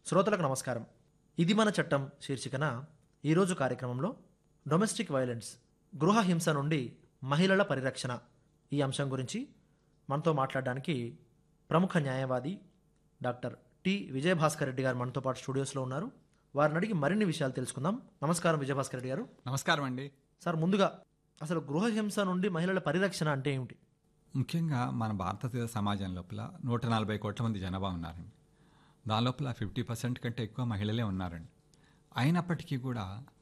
శ్రోతలకు నమస్కారం ఇది మన చట్టం శీర్షికన ఈరోజు కార్యక్రమంలో డొమెస్టిక్ వైలెన్స్ గృహ హింస నుండి మహిళల పరిరక్షణ ఈ అంశం గురించి మనతో మాట్లాడడానికి ప్రముఖ న్యాయవాది డాక్టర్ టి విజయభాస్కర్ రెడ్డి గారు మనతో పాటు స్టూడియోస్లో ఉన్నారు వారిని అడిగి మరిన్ని విషయాలు తెలుసుకుందాం నమస్కారం విజయభాస్కర్ రెడ్డి గారు నమస్కారం అండి సార్ ముందుగా అసలు గృహ హింస నుండి మహిళల పరిరక్షణ అంటే ఏమిటి ముఖ్యంగా మన భారతదేశ సమాజం లోపల నూట నలభై కోట్ల మంది జనాభా ఉన్నారండి దాని లోపల ఫిఫ్టీ పర్సెంట్ కంటే ఎక్కువ మహిళలే ఉన్నారండి అయినప్పటికీ కూడా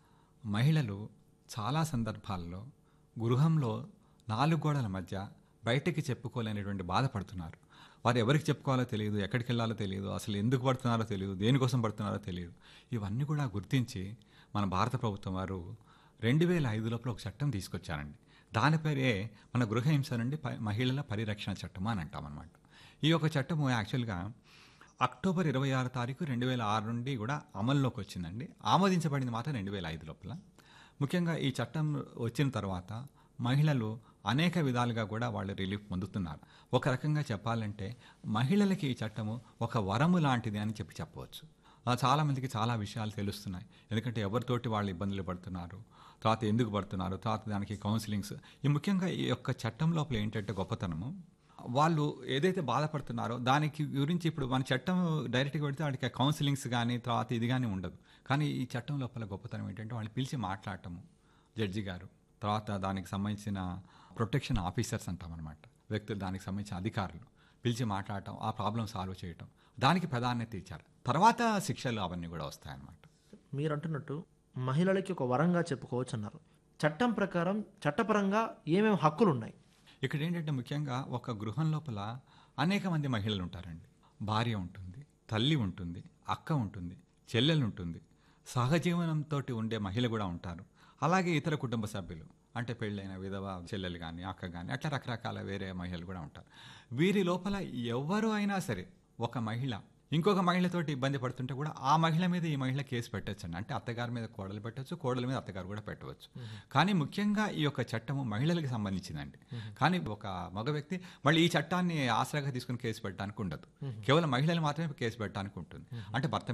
మహిళలు చాలా సందర్భాల్లో గృహంలో నాలుగు గోడల మధ్య బయటకి చెప్పుకోలేనటువంటి బాధపడుతున్నారు వారు ఎవరికి చెప్పుకోవాలో తెలియదు ఎక్కడికి వెళ్ళాలో తెలియదు అసలు ఎందుకు పడుతున్నారో తెలియదు దేనికోసం పడుతున్నారో తెలియదు ఇవన్నీ కూడా గుర్తించి మన భారత ప్రభుత్వం వారు రెండు వేల ఐదు లోపల ఒక చట్టం తీసుకొచ్చారండి దాని పేరే మన గృహహింస నుండి ప- మహిళల పరిరక్షణ చట్టం అని అంటాం అనమాట ఈ యొక్క చట్టము యాక్చువల్గా అక్టోబర్ ఇరవై ఆరు తారీఖు రెండు వేల ఆరు నుండి కూడా అమల్లోకి వచ్చిందండి ఆమోదించబడింది మాత్రం రెండు వేల ఐదు లోపల ముఖ్యంగా ఈ చట్టం వచ్చిన తర్వాత మహిళలు అనేక విధాలుగా కూడా వాళ్ళు రిలీఫ్ పొందుతున్నారు ఒక రకంగా చెప్పాలంటే మహిళలకి ఈ చట్టము ఒక వరము లాంటిది అని చెప్పి చెప్పవచ్చు ఆ, చాలా మందికి చాలా విషయాలు తెలుస్తున్నాయి ఎందుకంటే ఎవరితోటి వాళ్ళు ఇబ్బందులు పడుతున్నారు తర్వాత ఎందుకు పడుతున్నారు తర్వాత దానికి కౌన్సిలింగ్స్ ఈ ముఖ్యంగా ఈ యొక్క చట్టం లోపల ఏంటంటే గొప్పతనము వాళ్ళు ఏదైతే బాధపడుతున్నారో దానికి గురించి ఇప్పుడు మన చట్టం డైరెక్ట్గా పెడితే వాడికి కౌన్సిలింగ్స్ కానీ తర్వాత ఇది కానీ ఉండదు కానీ ఈ చట్టం లోపల గొప్పతనం ఏంటంటే వాళ్ళు పిలిచి మాట్లాడటము జడ్జి గారు తర్వాత దానికి సంబంధించిన ప్రొటెక్షన్ ఆఫీసర్స్ అంటామన్నమాట వ్యక్తులు దానికి సంబంధించిన అధికారులు పిలిచి మాట్లాడటం ఆ ప్రాబ్లం సాల్వ్ చేయటం దానికి ప్రాధాన్యత ఇచ్చారు తర్వాత శిక్షలు అవన్నీ కూడా వస్తాయన్నమాట మీరు అంటున్నట్టు మహిళలకి ఒక వరంగా చెప్పుకోవచ్చు అన్నారు చట్టం ప్రకారం చట్టపరంగా ఏమేమి హక్కులు ఉన్నాయి ఇక్కడ ఏంటంటే ముఖ్యంగా ఒక గృహం లోపల అనేక మంది మహిళలు ఉంటారండి భార్య ఉంటుంది తల్లి ఉంటుంది అక్క ఉంటుంది చెల్లెలు ఉంటుంది సహజీవనంతో ఉండే మహిళ కూడా ఉంటారు అలాగే ఇతర కుటుంబ సభ్యులు అంటే పెళ్ళైన విధవ చెల్లెలు కానీ అక్క కానీ అట్లా రకరకాల వేరే మహిళలు కూడా ఉంటారు వీరి లోపల ఎవరు అయినా సరే ఒక మహిళ ఇంకొక మహిళతోటి ఇబ్బంది పడుతుంటే కూడా ఆ మహిళ మీద ఈ మహిళ కేసు పెట్టచ్చండి అంటే అత్తగారి మీద కోడలు పెట్టవచ్చు కోడల మీద అత్తగారు కూడా పెట్టవచ్చు కానీ ముఖ్యంగా ఈ యొక్క చట్టము మహిళలకు సంబంధించిందండి కానీ ఒక మగ వ్యక్తి మళ్ళీ ఈ చట్టాన్ని ఆసరాగా తీసుకుని కేసు పెట్టడానికి ఉండదు కేవలం మహిళలు మాత్రమే కేసు పెట్టడానికి ఉంటుంది అంటే భర్త